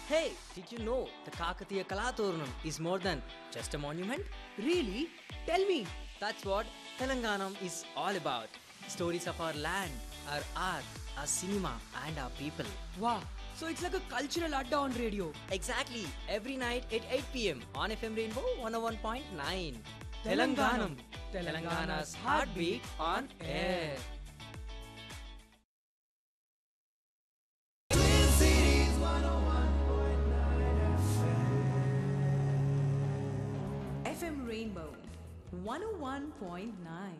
Hey, did you know the Kakatiya Kalaturnam is more than just a monument? Really? Tell me. That's what Telanganam is all about. Stories of our land, our art, our cinema, and our people. Wow. So it's like a cultural adda on radio. Exactly, every night at 8 pm on FM Rainbow 101.9. Telanganam. Telangana's heartbeat on air. FM Rainbow 101.9.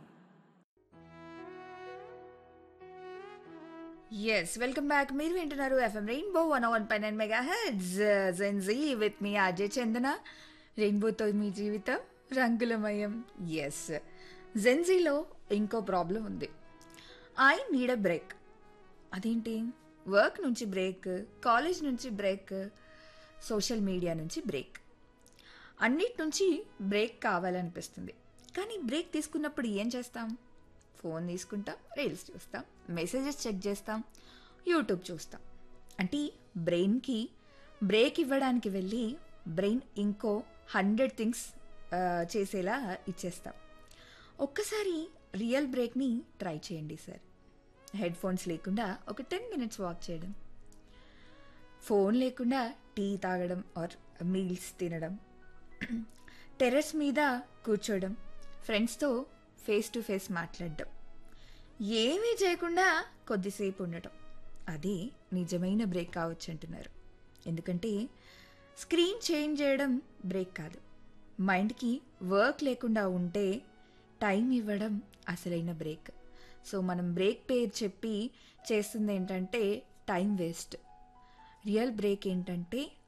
Yes welcome back మీరు వింటున్నారు FM rainbow one one పై nine mega heads Gen Z with మీ అజయ్ చందన రెయిన్బోతో మీ జీవితం రంగులమయం yes జెన్జీలో ఇంకో ప్రాబ్లం ఉంది ఐ నీడ్ అ బ్రేక్ అదేంటి వర్క్ నుంచి బ్రేక్ కాలేజ్ నుంచి బ్రేక్ సోషల్ మీడియా నుంచి బ్రేక్ అన్నిటి నుంచి బ్రేక్ కావాలనిపిస్తుంది కానీ బ్రేక్ తీసుకున్నప్పుడు ఏం చేస్తాం ఫోన్ తీసుకుంటాం రీల్స్ చూస్తాం మెసేజెస్ చెక్ చేస్తాం యూట్యూబ్ చూస్తాం అంటే బ్రెయిన్కి బ్రేక్ ఇవ్వడానికి వెళ్ళి బ్రెయిన్ ఇంకో హండ్రెడ్ థింగ్స్ చేసేలా ఇచ్చేస్తాం ఒక్కసారి రియల్ బ్రేక్ని ట్రై చేయండి సార్ హెడ్ ఫోన్స్ లేకుండా ఒక టెన్ మినిట్స్ వాక్ చేయడం ఫోన్ లేకుండా టీ తాగడం ఆర్ మీల్స్ తినడం టెర్రస్ మీద కూర్చోవడం ఫ్రెండ్స్తో ఫేస్ టు ఫేస్ మాట్లాడడం ఏమీ చేయకుండా కొద్దిసేపు ఉండటం అది నిజమైన బ్రేక్ కావచ్చు అంటున్నారు ఎందుకంటే స్క్రీన్ చేంజ్ చేయడం బ్రేక్ కాదు మైండ్కి వర్క్ లేకుండా ఉంటే టైం ఇవ్వడం అసలైన బ్రేక్ సో మనం బ్రేక్ పేరు చెప్పి చేస్తుంది ఏంటంటే టైం వేస్ట్ రియల్ బ్రేక్ ఏంటంటే